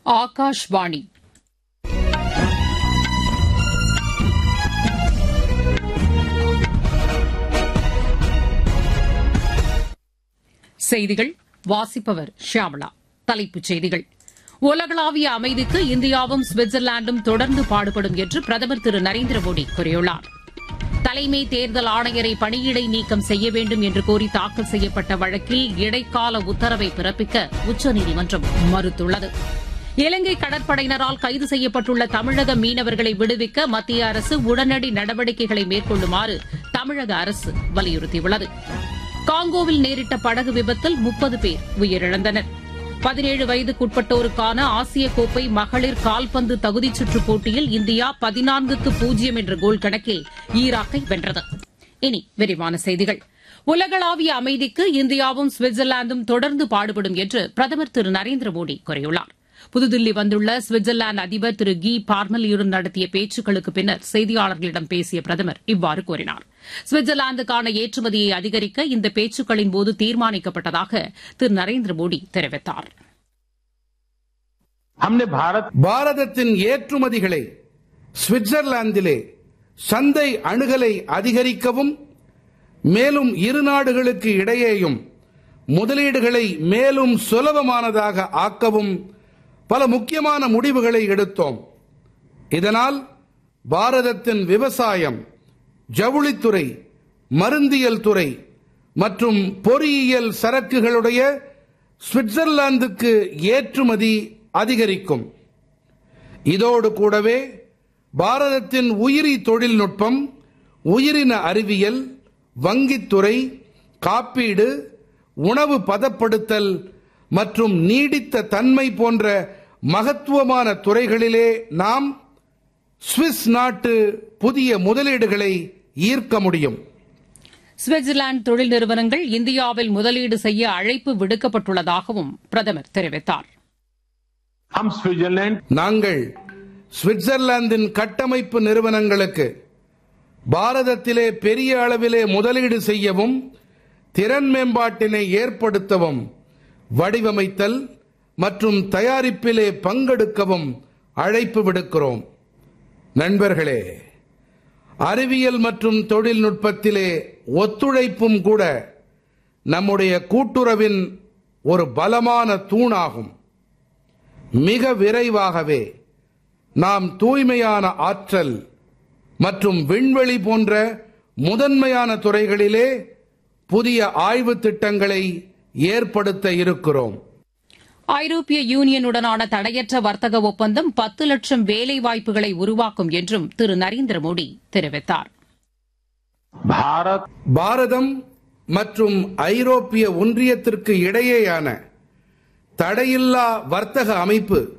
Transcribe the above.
ஆகாஷ்வாணி செய்திகள் வாசிப்பவர் ஷியாமளா தலைப்புச் செய்திகள் உலகளாவிய அமைதிக்கு இந்தியாவும் சுவிட்சர்லாந்தும் தொடர்ந்து பாடுபடும் என்று பிரதமர் திரு நரேந்திர மோடி கூறியுள்ளார் தலைமை தேர்தல் ஆணையரை பணியிடை நீக்கம் செய்ய வேண்டும் என்று கோரி தாக்கல் செய்யப்பட்ட வழக்கில் இடைக்கால உத்தரவை பிறப்பிக்க உச்சநீதிமன்றம் மறுத்துள்ளது இலங்கை கடற்படையினரால் கைது செய்யப்பட்டுள்ள தமிழக மீனவர்களை விடுவிக்க மத்திய அரசு உடனடி நடவடிக்கைகளை மேற்கொள்ளுமாறு தமிழக அரசு வலியுறுத்தியுள்ளது காங்கோவில் நேரிட்ட படகு விபத்தில் முப்பது பேர் உயிரிழந்தனர் பதினேழு வயதுக்குட்பட்டோருக்கான ஆசிய கோப்பை மகளிர் கால்பந்து தகுதிச் சுற்றுப் போட்டியில் இந்தியா பதினான்குக்கு பூஜ்ஜியம் என்ற கோல் கணக்கில் ஈராக்கை வென்றது இனி விரிவான செய்திகள் உலகளாவிய அமைதிக்கு இந்தியாவும் சுவிட்சர்லாந்தும் தொடர்ந்து பாடுபடும் என்று பிரதமர் திரு நரேந்திர மோடி கூறியுள்ளார் புதுதில்லி வந்துள்ள சுவிட்சர்லாந்து அதிபர் திரு கி பார்மலியுடன் நடத்திய பேச்சுக்களுக்கு பின்னர் செய்தியாளர்களிடம் பேசிய பிரதமர் இவ்வாறு கூறினார் சுவிட்சர்லாந்துக்கான ஏற்றுமதியை அதிகரிக்க இந்த பேச்சுக்களின் போது தீர்மானிக்கப்பட்டதாக திரு நரேந்திர மோடி தெரிவித்தார் हमने भारत பாரதத்தின் ஏற்றுமதிகளை சுவிட்சர்லாந்திலே சந்தை அணுகலை அதிகரிக்கவும் மேலும் இரு நாடுகளுக்கு இடையேயும் முதலீடுகளை மேலும் சுலபமானதாக ஆக்கவும் பல முக்கியமான முடிவுகளை எடுத்தோம் இதனால் பாரதத்தின் விவசாயம் ஜவுளித்துறை மருந்தியல் துறை மற்றும் பொறியியல் சரக்குகளுடைய சுவிட்சர்லாந்துக்கு ஏற்றுமதி அதிகரிக்கும் இதோடு கூடவே பாரதத்தின் உயிரி தொழில்நுட்பம் உயிரின அறிவியல் வங்கித்துறை காப்பீடு உணவு பதப்படுத்தல் மற்றும் நீடித்த தன்மை போன்ற மகத்துவமான துறைகளிலே நாம் சுவிஸ் நாட்டு புதிய முதலீடுகளை ஈர்க்க முடியும் சுவிட்சர்லாந்து தொழில் நிறுவனங்கள் இந்தியாவில் முதலீடு செய்ய அழைப்பு விடுக்கப்பட்டுள்ளதாகவும் பிரதமர் தெரிவித்தார் हम स्विट्जरलैंड நாங்கள் சுவிட்சர்லாந்தின் கட்டமைப்பு நிறுவனங்களுக்கு பாரதத்திலே பெரிய அளவிலே முதலீடு செய்யவும் திறன் மேம்பாட்டினை ஏற்படுத்தவும் வடிவமைத்தல் மற்றும் தயாரிப்பிலே பங்கெடுக்கவும் அழைப்பு விடுக்கிறோம் நண்பர்களே அறிவியல் மற்றும் தொழில்நுட்பத்திலே ஒத்துழைப்பும் கூட நம்முடைய கூட்டுறவின் ஒரு பலமான தூணாகும் மிக விரைவாகவே நாம் தூய்மையான ஆற்றல் மற்றும் விண்வெளி போன்ற முதன்மையான துறைகளிலே புதிய ஆய்வு திட்டங்களை ஏற்படுத்த இருக்கிறோம் ஐரோப்பிய யூனியனுடனான தடையற்ற வர்த்தக ஒப்பந்தம் பத்து லட்சம் வேலைவாய்ப்புகளை உருவாக்கும் என்றும் திரு நரேந்திர மோடி தெரிவித்தார் भारत பாரதம் மற்றும் ஐரோப்பிய ஒன்றியத்திற்கு இடையேயான தடையில்லா வர்த்தக அமைப்பு